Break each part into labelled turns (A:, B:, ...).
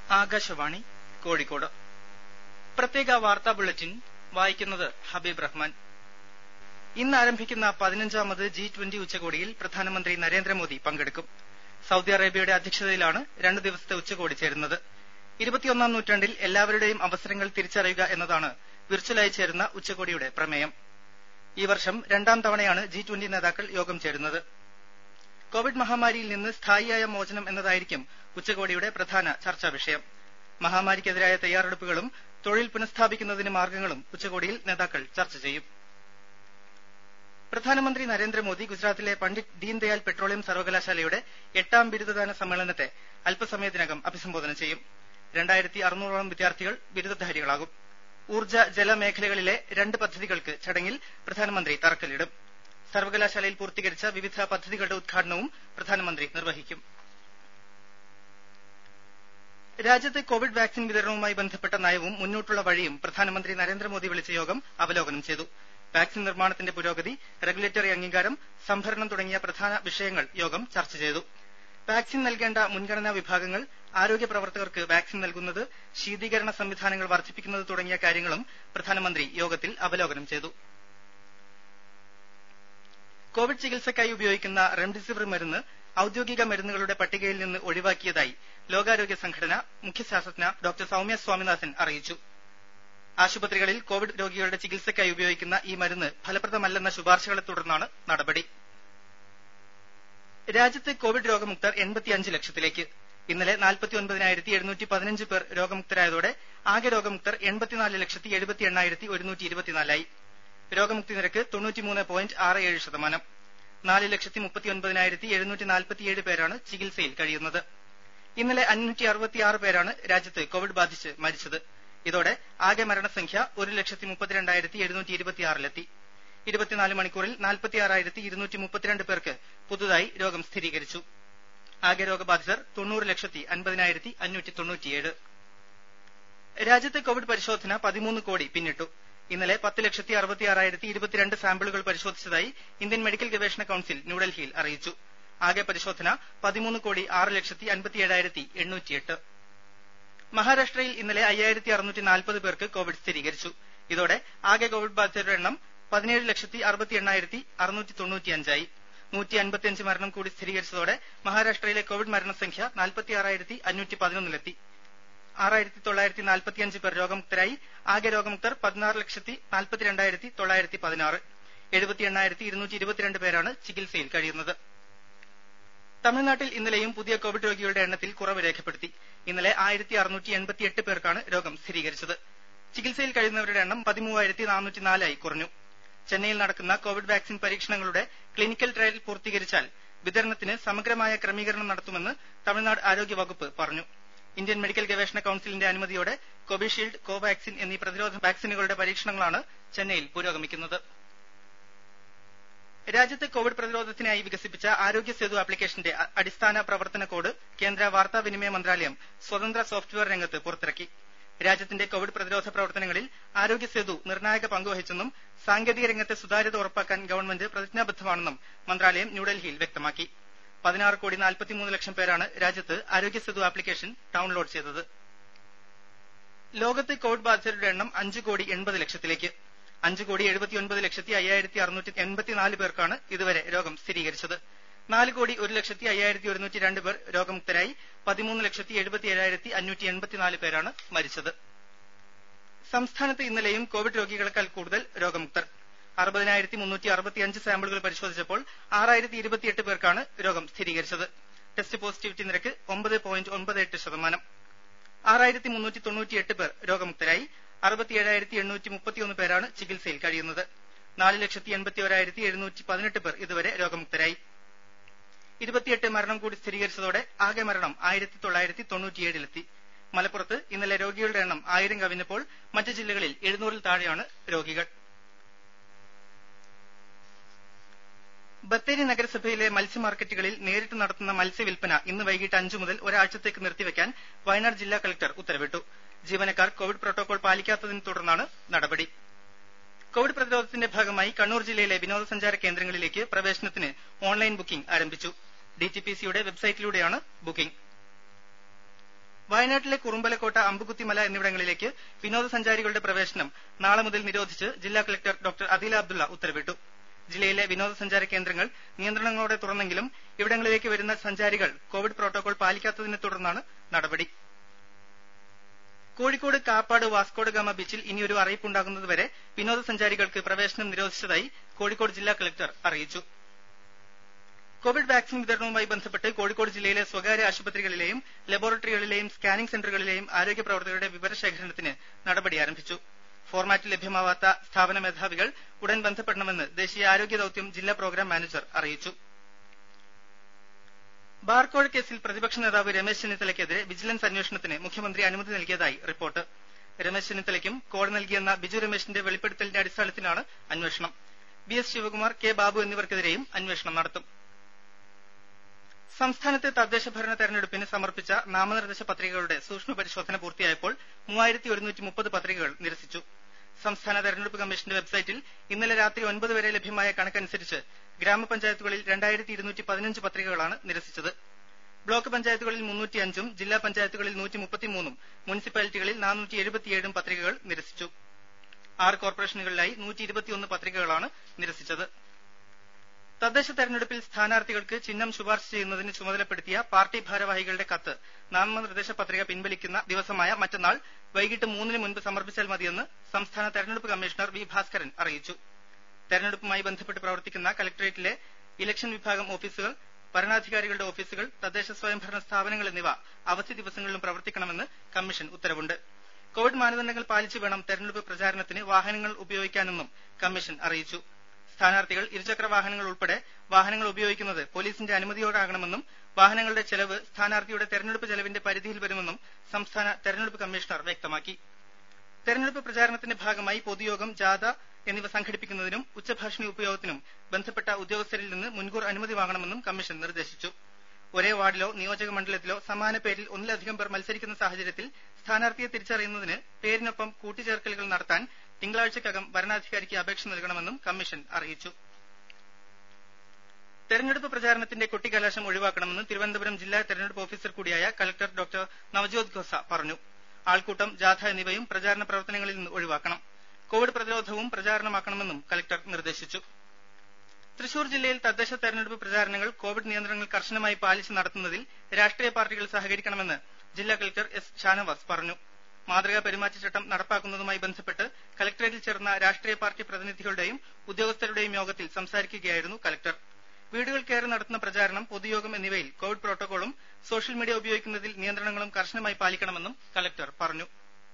A: ആകാശവാണി കോഴിക്കോട് പ്രത്യേക വാർത്താ ബുള്ളറ്റിൻ വായിക്കുന്നത് ഹബീബ് റഹ്മാൻ ഇന്ന് ആരംഭിക്കുന്ന പതിനഞ്ചാമത് ജി ട്വന്റി ഉച്ചകോടിയിൽ പ്രധാനമന്ത്രി നരേന്ദ്രമോദി പങ്കെടുക്കും സൌദി അറേബ്യയുടെ അധ്യക്ഷതയിലാണ് രണ്ട് ദിവസത്തെ ഉച്ചകോടി ചേരുന്നത് ഇരുപത്തിയൊന്നാം നൂറ്റാണ്ടിൽ എല്ലാവരുടെയും അവസരങ്ങൾ തിരിച്ചറിയുക എന്നതാണ് വിർച്വലായി ചേരുന്ന ഉച്ചകോടിയുടെ പ്രമേയം ഈ വർഷം രണ്ടാം തവണയാണ് ജി ട്വന്റി നേതാക്കൾ യോഗം ചേരുന്നത് കോവിഡ് മഹാമാരിയിൽ നിന്ന് സ്ഥായിയായ മോചനം എന്നതായിരിക്കും ഉച്ചകോടിയുടെ പ്രധാന ചർച്ചാ വിഷയം മഹാമാരിക്കെതിരായ തയ്യാറെടുപ്പുകളും തൊഴിൽ പുനഃസ്ഥാപിക്കുന്നതിന് മാർഗങ്ങളും ഉച്ചകോടിയിൽ നേതാക്കൾ ചർച്ച ചെയ്യും പ്രധാനമന്ത്രി നരേന്ദ്രമോദി ഗുജറാത്തിലെ പണ്ഡിറ്റ് ദീൻദയാൽ പെട്രോളിയം സർവകലാശാലയുടെ എട്ടാം ബിരുദദാന സമ്മേളനത്തെ അല്പസമയത്തിനകം അഭിസംബോധന ചെയ്യും രണ്ടായിരത്തി അറുന്നൂറോളം വിദ്യാർത്ഥികൾ ബിരുദധാരികളാകും ഊർജ്ജ ജല മേഖലകളിലെ രണ്ട് പദ്ധതികൾക്ക് ചടങ്ങിൽ പ്രധാനമന്ത്രി തറക്കല്ലിടും സർവകലാശാലയിൽ പൂർത്തീകരിച്ച വിവിധ പദ്ധതികളുടെ ഉദ്ഘാടനവും പ്രധാനമന്ത്രി നിർവഹിക്കും രാജ്യത്തെ കോവിഡ് വാക്സിൻ വിതരണവുമായി ബന്ധപ്പെട്ട നയവും മുന്നോട്ടുള്ള വഴിയും പ്രധാനമന്ത്രി നരേന്ദ്രമോദി വിളിച്ച യോഗം അവലോകനം ചെയ്തു വാക്സിൻ നിർമ്മാണത്തിന്റെ പുരോഗതി റെഗുലേറ്ററി അംഗീകാരം സംഭരണം തുടങ്ങിയ പ്രധാന വിഷയങ്ങൾ യോഗം ചർച്ച ചെയ്തു വാക്സിൻ നൽകേണ്ട മുൻഗണനാ വിഭാഗങ്ങൾ ആരോഗ്യ പ്രവർത്തകർക്ക് വാക്സിൻ നൽകുന്നത് ശീതീകരണ സംവിധാനങ്ങൾ വർദ്ധിപ്പിക്കുന്നത് തുടങ്ങിയ കാര്യങ്ങളും പ്രധാനമന്ത്രി യോഗത്തിൽ അവലോകനം ചെയ്തു കോവിഡ് ചികിത്സയ്ക്കായി ഉപയോഗിക്കുന്ന റെംഡെസിവിർ മരുന്ന് ഔദ്യോഗിക മരുന്നുകളുടെ പട്ടികയിൽ നിന്ന് ഒഴിവാക്കിയതായി ലോകാരോഗ്യ സംഘടന മുഖ്യ ശാസ്ത്രജ്ഞ ഡോക്ടർ സൌമ്യ സ്വാമിനാഥൻ അറിയിച്ചു ആശുപത്രികളിൽ കോവിഡ് രോഗികളുടെ ചികിത്സയ്ക്കായി ഉപയോഗിക്കുന്ന ഈ മരുന്ന് ഫലപ്രദമല്ലെന്ന ശുപാർശകളെ തുടർന്നാണ് നടപടി രാജ്യത്ത് കോവിഡ് രോഗമുക്തർ എൺപത്തിയഞ്ച് ലക്ഷത്തിലേക്ക് ഇന്നലെ നാൽപ്പത്തിയൊൻപതിനായിരത്തി എഴുന്നൂറ്റി പതിനഞ്ച് പേർ രോഗമുക്തരായതോടെ ആകെ രോഗമുക്തർ എൺപത്തിനാല് ലക്ഷത്തി എഴുപത്തി എണ്ണായിരത്തി ഒരുന്നൂറ്റി ഇരുപത്തിനാലായി രോഗമുക്തി നിരക്ക് തൊണ്ണൂറ്റിമൂന്ന് പോയിന്റ് ആറ് ഏഴ് ശതമാനം നാല് ലക്ഷത്തി മുപ്പത്തിയൊൻപതിനായിരത്തി എഴുന്നൂറ്റി നാൽപ്പത്തിയേഴ് പേരാണ് ചികിത്സയിൽ കഴിയുന്നത് ഇന്നലെ അഞ്ഞൂറ്റി അറുപത്തിയാറ് പേരാണ് രാജ്യത്ത് കോവിഡ് ബാധിച്ച് മരിച്ചത് ഇതോടെ ആകെ മരണസംഖ്യ ഒരു ലക്ഷത്തി മുപ്പത്തിരണ്ടായിരത്തി എഴുന്നൂറ്റി ഇരുപത്തിയാറിലെത്തി ഇരുപത്തിനാല് മണിക്കൂറിൽ നാൽപ്പത്തിയാറായിരത്തി ഇരുന്നൂറ്റി മുപ്പത്തിരണ്ട് പേർക്ക് പുതുതായി രോഗം സ്ഥിരീകരിച്ചു ആകെ രോഗബാധിതർ തൊണ്ണൂറ് ലക്ഷത്തി അൻപതിനായിരത്തി അഞ്ഞൂറ്റി തൊണ്ണൂറ്റിയേഴ് രാജ്യത്തെ കോവിഡ് പരിശോധന പതിമൂന്ന് കോടി പിന്നിട്ടു ഇന്നലെ പത്ത് ലക്ഷത്തി അറുപത്തിയാറായിരത്തി ഇരുപത്തിരണ്ട് സാമ്പിളുകൾ പരിശോധിച്ചതായി ഇന്ത്യൻ മെഡിക്കൽ ഗവേഷണ കൌൺസിൽ ന്യൂഡൽഹിയിൽ അറിയിച്ചു ആകെ പരിശോധന പതിമൂന്ന് കോടി ആറ് ലക്ഷത്തി അൻപത്തിയേഴായിരത്തി എണ്ണൂറ്റിയെട്ട് മഹാരാഷ്ട്രയിൽ ഇന്നലെ അയ്യായിരത്തി അറുന്നൂറ്റി നാൽപ്പത് പേർക്ക് കോവിഡ് സ്ഥിരീകരിച്ചു ഇതോടെ ആകെ കോവിഡ് ബാധിതരുടെ എണ്ണം പതിനേഴ് ലക്ഷത്തി അറുപത്തി എണ്ണായിരത്തി അറുന്നൂറ്റി തൊണ്ണൂറ്റിയഞ്ചായി നൂറ്റി അൻപത്തിയഞ്ച് മരണം കൂടി സ്ഥിരീകരിച്ചതോടെ മഹാരാഷ്ട്രയിലെ കോവിഡ് മരണസംഖ്യ നാൽപ്പത്തിയാറായിരത്തി അഞ്ഞൂറ്റി പതിനൊന്നിലെത്തി ആറായിരത്തി തൊള്ളായിരത്തി നാൽപ്പത്തിയഞ്ച് പേർ രോഗമുക്തരായി ആകെ രോഗമുക്തർ പതിനാറ് ലക്ഷത്തി നാൽപ്പത്തിരണ്ടായിരത്തി തൊള്ളായിരത്തി പതിനാറ് എഴുപത്തി എണ്ണായിരത്തി ഇരുന്നൂറ്റി ഇരുപത്തിരണ്ട് പേരാണ് ചികിത്സയിൽ കഴിയുന്നത് തമിഴ്നാട്ടിൽ ഇന്നലെയും പുതിയ കോവിഡ് രോഗികളുടെ എണ്ണത്തിൽ കുറവ് രേഖപ്പെടുത്തി ഇന്നലെ ആയിരത്തി അറുന്നൂറ്റി എൺപത്തിയെട്ട് പേർക്കാണ് രോഗം സ്ഥിരീകരിച്ചത് ചികിത്സയിൽ കഴിയുന്നവരുടെ എണ്ണം പതിമൂവായിരത്തി നാനൂറ്റി നാലായി കുറഞ്ഞു ചെന്നൈയിൽ നടക്കുന്ന കോവിഡ് വാക്സിൻ പരീക്ഷണങ്ങളുടെ ക്ലിനിക്കൽ ട്രയൽ പൂർത്തീകരിച്ചാൽ വിതരണത്തിന് സമഗ്രമായ ക്രമീകരണം നടത്തുമെന്ന് തമിഴ്നാട് ആരോഗ്യ വകുപ്പ് പറഞ്ഞു ഇന്ത്യൻ മെഡിക്കൽ ഗവേഷണ കൌൺസിലിന്റെ അനുമതിയോടെ കോവിഷീൽഡ് കോവാക്സിൻ എന്നീ പ്രതിരോധ വാക്സിനുകളുടെ പരീക്ഷണങ്ങളാണ് ചെന്നൈയിൽ പുരോഗമിക്കുന്നത് രാജ്യത്ത് കോവിഡ് പ്രതിരോധത്തിനായി വികസിപ്പിച്ച ആരോഗ്യ സേതു ആപ്ലിക്കേഷന്റെ അടിസ്ഥാന പ്രവർത്തന കോഡ് കേന്ദ്ര വാർത്താവിനിമയ മന്ത്രാലയം സ്വതന്ത്ര സോഫ്റ്റ്വെയർ രംഗത്ത് പുറത്തിറക്കി രാജ്യത്തിന്റെ കോവിഡ് പ്രതിരോധ പ്രവർത്തനങ്ങളിൽ ആരോഗ്യ സേതു നിർണായക പങ്കുവഹിച്ചെന്നും സാങ്കേതിക രംഗത്തെ സുതാര്യത ഉറപ്പാക്കാൻ ഗവൺമെന്റ് പ്രതിജ്ഞാബദ്ധമാണെന്നും മന്ത്രാലയം ന്യൂഡൽഹിയിൽ വ്യക്തമാക്കി പതിനാറ് കോടി നാൽപ്പത്തിമൂന്ന് ലക്ഷം പേരാണ് രാജ്യത്ത് ആരോഗ്യ സേതു ആപ്ലിക്കേഷൻ ഡൌൺലോഡ് ചെയ്തത് ലോകത്ത് കോവിഡ് ബാധിതരുടെ എണ്ണം അഞ്ച് കോടി എൺപത് ലക്ഷത്തിലേക്ക് അഞ്ച് കോടി എഴുപത്തിയൊൻപത് ലക്ഷത്തി അയ്യായിരത്തി അറുന്നൂറ്റി എൺപത്തിനാല് പേർക്കാണ് ഇതുവരെ രോഗം സ്ഥിരീകരിച്ചത് നാല് കോടി ഒരു ലക്ഷത്തി അയ്യായിരത്തി ഒരുന്നൂറ്റി രണ്ട് പേർ രോഗമുക്തരായി പതിമൂന്ന് ലക്ഷത്തി എഴുപത്തി ഏഴായിരത്തി അഞ്ഞൂറ്റി എൺപത്തിനാല് പേരാണ് മരിച്ചത് സംസ്ഥാനത്ത് ഇന്നലെയും കോവിഡ് രോഗികളെക്കാൾ കൂടുതൽ രോഗമുക്തർ അറുപതിനായിരത്തി മുന്നൂറ്റി അറുപത്തിയഞ്ച് സാമ്പിളുകൾ പരിശോധിച്ചപ്പോൾ ആറായിരത്തി ഇരുപത്തിയെട്ട് പേർക്കാണ് രോഗം സ്ഥിരീകരിച്ചത് ടെസ്റ്റ് പോസിറ്റിവിറ്റി നിരക്ക് ഒമ്പത് പോയിന്റ് ഒൻപത് എട്ട് ശതമാനം ആറായിരത്തി മുന്നൂറ്റി തൊണ്ണൂറ്റിയെട്ട് പേർ രോഗമുക്തരായി അറുപത്തിയേഴായിരത്തി എണ്ണൂറ്റി മുപ്പത്തിയൊന്ന് പേരാണ് ചികിത്സയിൽ കഴിയുന്നത് നാല് ലക്ഷത്തി എൺപത്തി ഒരായിരത്തി എഴുന്നൂറ്റി പതിനെട്ട് പേർ ഇതുവരെ രോഗമുക്തരായി ഇരുപത്തിയെട്ട് മരണം കൂടി സ്ഥിരീകരിച്ചതോടെ ആകെ മരണം ആയിരത്തി തൊള്ളായിരത്തി തൊണ്ണൂറ്റിയേഴിലെത്തി മലപ്പുറത്ത് ഇന്നലെ രോഗികളുടെ എണ്ണം ആയിരം കവിഞ്ഞപ്പോൾ മറ്റ് ജില്ലകളിൽ എഴുന്നൂറിൽ താഴെയാണ് രോഗികൾ ബത്തേരി നഗരസഭയിലെ മത്സ്യമാർക്കറ്റുകളിൽ നേരിട്ട് നടത്തുന്ന മത്സ്യവിൽപ്പന ഇന്ന് വൈകിട്ട് അഞ്ചു മുതൽ ഒരാഴ്ചത്തേക്ക് നിർത്തിവെക്കാൻ വയനാട് ജില്ലാ കളക്ടർ ഉത്തരവിട്ടു ജീവനക്കാർ കോവിഡ് പ്രോട്ടോകോൾ പാലിക്കാത്തതിനെ തുടർന്നാണ് നടപടി കോവിഡ് പ്രതിരോധത്തിന്റെ ഭാഗമായി കണ്ണൂർ ജില്ലയിലെ വിനോദസഞ്ചാര കേന്ദ്രങ്ങളിലേക്ക് പ്രവേശനത്തിന് ഓൺലൈൻ ബുക്കിംഗ് ആരംഭിച്ചു ഡിടിപിസിയുടെ വെബ്സൈറ്റിലൂടെയാണ് ബുക്കിംഗ് വയനാട്ടിലെ കുറുമ്പലക്കോട്ട അമ്പുകുത്തിമല എന്നിവിടങ്ങളിലേക്ക് വിനോദസഞ്ചാരികളുടെ പ്രവേശനം നാളെ മുതൽ നിരോധിച്ച് ജില്ലാ കളക്ടർ ഡോക്ടർ അദീല അബ്ദുള്ള ഉത്തരവിട്ടു ജില്ലയിലെ വിനോദസഞ്ചാര കേന്ദ്രങ്ങൾ നിയന്ത്രണങ്ങളോടെ തുറന്നെങ്കിലും ഇവിടങ്ങളിലേക്ക് വരുന്ന സഞ്ചാരികൾ കോവിഡ് പ്രോട്ടോകോൾ പാലിക്കാത്തതിനെ തുടർന്നാണ് നടപടി കോഴിക്കോട് കാപ്പാട് വാസ്കോഡ് ഗാമ ബീച്ചിൽ ഇനിയൊരു അറിയിപ്പുണ്ടാകുന്നതുവരെ വിനോദസഞ്ചാരികൾക്ക് പ്രവേശനം നിരോധിച്ചതായി കോഴിക്കോട് ജില്ലാ കളക്ടർ അറിയിച്ചു കോവിഡ് വാക്സിൻ വിതരണവുമായി ബന്ധപ്പെട്ട് കോഴിക്കോട് ജില്ലയിലെ സ്വകാര്യ ആശുപത്രികളിലെയും ലബോറട്ടറികളിലെയും സ്കാനിംഗ് സെന്ററുകളിലെയും ആരോഗ്യ പ്രവർത്തകരുടെ വിവരശേഖരണത്തിന് നടപടി ആരംഭിച്ചു ഫോർമാറ്റ് ലഭ്യമാവാത്ത സ്ഥാപന മേധാവികൾ ഉടൻ ബന്ധപ്പെടണമെന്ന് ദേശീയ ആരോഗ്യ ദൌത്യം ജില്ലാ പ്രോഗ്രാം മാനേജർ അറിയിച്ചു ബാർകോഴ കേസിൽ പ്രതിപക്ഷ നേതാവ് രമേശ് ചെന്നിത്തലയ്ക്കെതിരെ വിജിലൻസ് അന്വേഷണത്തിന് മുഖ്യമന്ത്രി അനുമതി നൽകിയതായി റിപ്പോർട്ട് രമേശ് ചെന്നിത്തലയ്ക്കും കോടതി നൽകിയെന്ന ബിജു രമേശിന്റെ വെളിപ്പെടുത്തലിന്റെ അടിസ്ഥാനത്തിലാണ് അന്വേഷണം B S Sivakumar K Babu എന്നിവർക്കെതിരെയും അന്വേഷണം നടത്തും സംസ്ഥാനത്തെ തദ്ദേശ ഭരണ തെരഞ്ഞെടുപ്പിന് സമർപ്പിച്ച നാമനിർദ്ദേശ പത്രികകളുടെ സൂക്ഷ്മ പരിശോധന പൂർത്തിയായപ്പോൾ മൂവായിരത്തി ഒരുന്നൂറ്റി മുപ്പത് പത്രികകൾ നിരസിച്ചു സംസ്ഥാന തെരഞ്ഞെടുപ്പ് കമ്മീഷന്റെ വെബ്സൈറ്റിൽ ഇന്നലെ രാത്രി ഒൻപത് വരെ ലഭ്യമായ കണക്കനുസരിച്ച് ഗ്രാമപഞ്ചായത്തുകളിൽ രണ്ടായിരത്തി ഇരുന്നൂറ്റി പതിനഞ്ച് പത്രികകളാണ് നിരസിച്ചത് ബ്ലോക്ക് പഞ്ചായത്തുകളിൽ മുന്നൂറ്റിയഞ്ചും ജില്ലാ പഞ്ചായത്തുകളിൽ നൂറ്റി മുപ്പത്തിമൂന്നും മുനിസിപ്പാലിറ്റികളിൽ നാനൂറ്റി എഴുപത്തിയേഴും പത്രികകൾ നിരസിച്ചു ആറ് കോർപ്പറേഷനുകളിലായി നൂറ്റി ഇരുപത്തിയൊന്ന് പത്രികകളാണ് നിരസിച്ചത് തദ്ദേശ തെരഞ്ഞെടുപ്പിൽ സ്ഥാനാർത്ഥികൾക്ക് ചിഹ്നം ശുപാർശ ചെയ്യുന്നതിന് ചുമതലപ്പെടുത്തിയ പാർട്ടി ഭാരവാഹികളുടെ കത്ത് നാമനിർദ്ദേശ പത്രിക പിൻവലിക്കുന്ന ദിവസമായ മറ്റന്നാൾ വൈകിട്ട് മൂന്നിന് മുൻപ് സമർപ്പിച്ചാൽ മതിയെന്ന് സംസ്ഥാന തെരഞ്ഞെടുപ്പ് കമ്മീഷണർ വി ഭാസ്കരൻ അറിയിച്ചു തെരഞ്ഞെടുപ്പുമായി ബന്ധപ്പെട്ട് പ്രവർത്തിക്കുന്ന കലക്ടറേറ്റിലെ ഇലക്ഷൻ വിഭാഗം ഓഫീസുകൾ വരണാധികാരികളുടെ ഓഫീസുകൾ തദ്ദേശ സ്വയംഭരണ സ്ഥാപനങ്ങൾ എന്നിവ അവധി ദിവസങ്ങളിലും പ്രവർത്തിക്കണമെന്ന് കമ്മീഷൻ ഉത്തരവുണ്ട് കോവിഡ് മാനദണ്ഡങ്ങൾ പാലിച്ചു വേണം തെരഞ്ഞെടുപ്പ് പ്രചാരണത്തിന് വാഹനങ്ങൾ ഉപയോഗിക്കാനെന്നും കമ്മീഷൻ അറിയിച്ചു സ്ഥാനാർത്ഥികൾ ഇരുചക്ര വാഹനങ്ങൾ ഉൾപ്പെടെ വാഹനങ്ങൾ ഉപയോഗിക്കുന്നത് പോലീസിന്റെ അനുമതിയോടാകണമെന്നും വാഹനങ്ങളുടെ ചെലവ് സ്ഥാനാർത്ഥിയുടെ തെരഞ്ഞെടുപ്പ് ചെലവിന്റെ പരിധിയിൽ വരുമെന്നും സംസ്ഥാന തെരഞ്ഞെടുപ്പ് കമ്മീഷണർ വ്യക്തമാക്കി തെരഞ്ഞെടുപ്പ് പ്രചാരണത്തിന്റെ ഭാഗമായി പൊതുയോഗം ജാഥ എന്നിവ സംഘടിപ്പിക്കുന്നതിനും ഉച്ചഭാഷിണി ഉപയോഗത്തിനും ബന്ധപ്പെട്ട ഉദ്യോഗസ്ഥരിൽ നിന്ന് മുൻകൂർ അനുമതി വാങ്ങണമെന്നും കമ്മീഷൻ നിർദ്ദേശിച്ചു ഒരേ വാർഡിലോ നിയോജക മണ്ഡലത്തിലോ സമാന പേരിൽ ഒന്നിലധികം പേർ മത്സരിക്കുന്ന സാഹചര്യത്തിൽ സ്ഥാനാർത്ഥിയെ തിരിച്ചറിയുന്നതിന് പേരിനൊപ്പം കൂട്ടിച്ചേർക്കലുകൾ നടത്താൻ തിങ്കളാഴ്ചക്കകം വരണാധികാരിക്ക് അപേക്ഷ നൽകണമെന്നും കമ്മീഷൻ അറിയിച്ചു തെരഞ്ഞെടുപ്പ് പ്രചാരണത്തിന്റെ കൊട്ടിക്കലാശം ഒഴിവാക്കണമെന്ന് തിരുവനന്തപുരം ജില്ലാ തെരഞ്ഞെടുപ്പ് ഓഫീസർ കൂടിയായ കലക്ടർ ഡോക്ടർ നവജോത് ഖോസ പറഞ്ഞു ആൾക്കൂട്ടം ജാഥ എന്നിവയും പ്രചാരണ പ്രവർത്തനങ്ങളിൽ നിന്ന് ഒഴിവാക്കണം കോവിഡ് പ്രതിരോധവും പ്രചാരണമാക്കണമെന്നും കലക്ടർ നിർദ്ദേശിച്ചു തൃശൂർ ജില്ലയിൽ തദ്ദേശ തെരഞ്ഞെടുപ്പ് പ്രചാരണങ്ങൾ കോവിഡ് നിയന്ത്രണങ്ങൾ കർശനമായി പാലിച്ച് നടത്തുന്നതിൽ രാഷ്ട്രീയ പാർട്ടികൾ സഹകരിക്കണമെന്ന് ജില്ലാ കലക്ടർ എസ് ഷാനവാസ് പറഞ്ഞു മാതൃകാ പെരുമാറ്റച്ചട്ടം നടപ്പാക്കുന്നതുമായി ബന്ധപ്പെട്ട് കലക്ടറേറ്റിൽ ചേർന്ന രാഷ്ട്രീയ പാർട്ടി പ്രതിനിധികളുടെയും ഉദ്യോഗസ്ഥരുടെയും യോഗത്തിൽ സംസാരിക്കുകയായിരുന്നു കലക്ടർ വീടുകൾ കയറി നടത്തുന്ന പ്രചാരണം പൊതുയോഗം എന്നിവയിൽ കോവിഡ് പ്രോട്ടോകോളും സോഷ്യൽ മീഡിയ ഉപയോഗിക്കുന്നതിൽ നിയന്ത്രണങ്ങളും കർശനമായി പാലിക്കണമെന്നും കലക്ടർ പറഞ്ഞു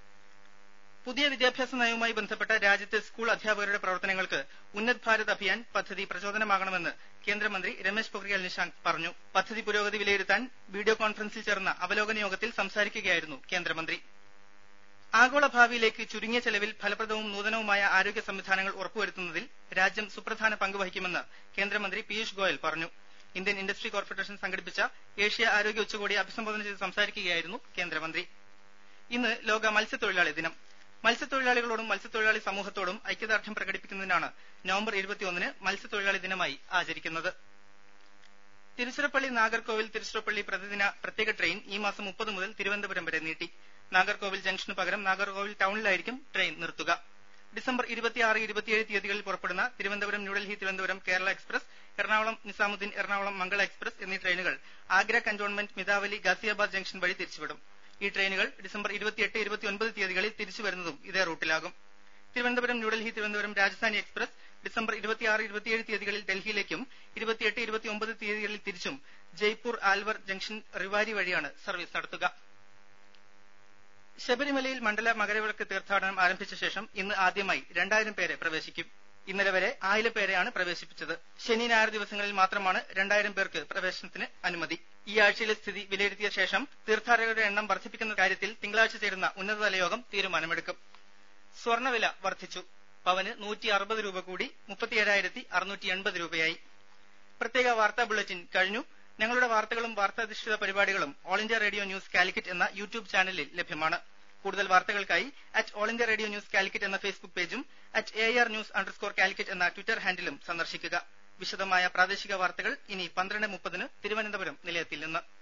A: പുതിയ വിദ്യാഭ്യാസ നയവുമായി ബന്ധപ്പെട്ട രാജ്യത്തെ സ്കൂൾ അധ്യാപകരുടെ പ്രവർത്തനങ്ങൾക്ക് ഉന്നത് ഭാരത് അഭിയാൻ പദ്ധതി പ്രചോദനമാകണമെന്ന് കേന്ദ്രമന്ത്രി രമേശ് പൊഖ്രിയാൽ നിശാങ്ക് പറഞ്ഞു പദ്ധതി പുരോഗതി വിലയിരുത്താൻ വീഡിയോ കോൺഫറൻസിൽ ചേർന്ന അവലോകന യോഗത്തിൽ സംസാരിക്കുകയായിരുന്നു കേന്ദ്രമന്ത്രി ആഗോള ഭാവിയിലേക്ക് ചുരുങ്ങിയ ചെലവിൽ ഫലപ്രദവും നൂതനവുമായ ആരോഗ്യ സംവിധാനങ്ങൾ ഉറപ്പുവരുത്തുന്നതിൽ രാജ്യം സുപ്രധാന പങ്ക് വഹിക്കുമെന്ന് കേന്ദ്രമന്ത്രി പീയൂഷ് ഗോയൽ പറഞ്ഞു ഇന്ത്യൻ ഇൻഡസ്ട്രി കോർപ്പറേഷൻ സംഘടിപ്പിച്ച ഏഷ്യ ആരോഗ്യ ഉച്ചകോടി അഭിസംബോധന ചെയ്ത് സംസാരിക്കുകയായിരുന്നു കേന്ദ്രമന്ത്രി ഇന്ന് ലോക മത്സ്യത്തൊഴിലാളി ദിനം മത്സ്യത്തൊഴിലാളികളോടും മത്സ്യത്തൊഴിലാളി സമൂഹത്തോടും ഐക്യദാർഢ്യം പ്രകടിപ്പിക്കുന്നതിനാണ് നവംബർ ഇരുപത്തിയൊന്നിന് മത്സ്യത്തൊഴിലാളി ദിനമായി ആചരിക്കുന്നത് തിരുച്ചിറപ്പള്ളി നാഗർകോവിൽ തിരുച്ചിറപ്പള്ളി പ്രതിദിന പ്രത്യേക ട്രെയിൻ ഈ മാസം മുപ്പത് മുതൽ തിരുവനന്തപുരം വരെ നീട്ടി നാഗർകോവിൽ ജംഗ്ഷനു പകരം നാഗർകോവിൽ ടൌണിലായിരിക്കും ട്രെയിൻ നിർത്തുക ഡിസംബർ ഇരുപത്തിയാറ് ഇരുപത്തിയേഴ് തീയതികളിൽ പുറപ്പെടുന്ന തിരുവനന്തപുരം ന്യൂഡൽഹി തിരുവനന്തപുരം കേരള എക്സ്പ്രസ് എറണാകുളം നിസാമുദ്ദീൻ എറണാകുളം മംഗള എക്സ്പ്രസ് എന്നീ ട്രെയിനുകൾ ആഗ്ര കന്റോൺമെന്റ് മിതാവലി ഗാസിയാബാദ് ജംഗ്ഷൻ വഴി തിരിച്ചുവിടും ഈ ട്രെയിനുകൾ ഡിസംബർ ഇരുപത്തിയെട്ട് ഇരുപത്തിയൊൻപത് തീയതികളിൽ തിരിച്ചു വരുന്നതും ഇതേ റൂട്ടിലാകും തിരുവനന്തപുരം ന്യൂഡൽഹി തിരുവനന്തപുരം രാജധാനി എക്സ്പ്രസ് ഡിസംബർ ഇരുപത്തിയാറ് ഇരുപത്തിയേഴ് തീയതികളിൽ ഡൽഹിയിലേക്കും ഇരുപത്തിയെട്ട് ഇരുപത്തിയൊമ്പത് തീയതികളിൽ തിരിച്ചും ജയ്പൂർ ആൽവർ ജംഗ്ഷൻ റിവാരി വഴിയാണ് സർവീസ് നടത്തുക ശബരിമലയിൽ മണ്ഡല മകരവിളക്ക് തീർത്ഥാടനം ആരംഭിച്ച ശേഷം ഇന്ന് ആദ്യമായി രണ്ടായിരം പേരെ പ്രവേശിക്കും ഇന്നലെ വരെ ആയിരം പേരെയാണ് പ്രവേശിപ്പിച്ചത് ശനി ഞായർ ദിവസങ്ങളിൽ മാത്രമാണ് രണ്ടായിരം പേർക്ക് പ്രവേശനത്തിന് അനുമതി ഈ ആഴ്ചയിലെ സ്ഥിതി വിലയിരുത്തിയ ശേഷം തീർത്ഥാടകരുടെ എണ്ണം വർദ്ധിപ്പിക്കുന്ന കാര്യത്തിൽ തിങ്കളാഴ്ച ചേരുന്ന ഉന്നതതല യോഗം തീരുമാനമെടുക്കും സ്വർണ്ണവില വർദ്ധിച്ചു പവന് നൂറ്റി അറുപത് രൂപ കൂടി മുപ്പത്തിയേഴായിരത്തി അറുന്നൂറ്റി എൺപത് രൂപയായി പ്രത്യേക വാർത്താ ബുള്ളറ്റിൻ കഴിഞ്ഞു ഞങ്ങളുടെ വാർത്തകളും വാർത്താധിഷ്ഠിത പരിപാടികളും All India Radio news Calicut എന്ന യൂട്യൂബ് ചാനലിൽ ലഭ്യമാണ് കൂടുതൽ വാർത്തകൾക്കായി at All India Radio news Calicut എന്ന ഫേസ്ബുക്ക് പേജും at A R news underscore Calicut എന്ന ട്വിറ്റർ ഹാൻഡിലും സന്ദർശിക്കുക വിശദമായ പ്രാദേശിക വാർത്തകൾ ഇനി പന്ത്രണ്ട് മുപ്പതിന് തിരുവനന്തപുരം നിലയത്തിൽ നിന്ന്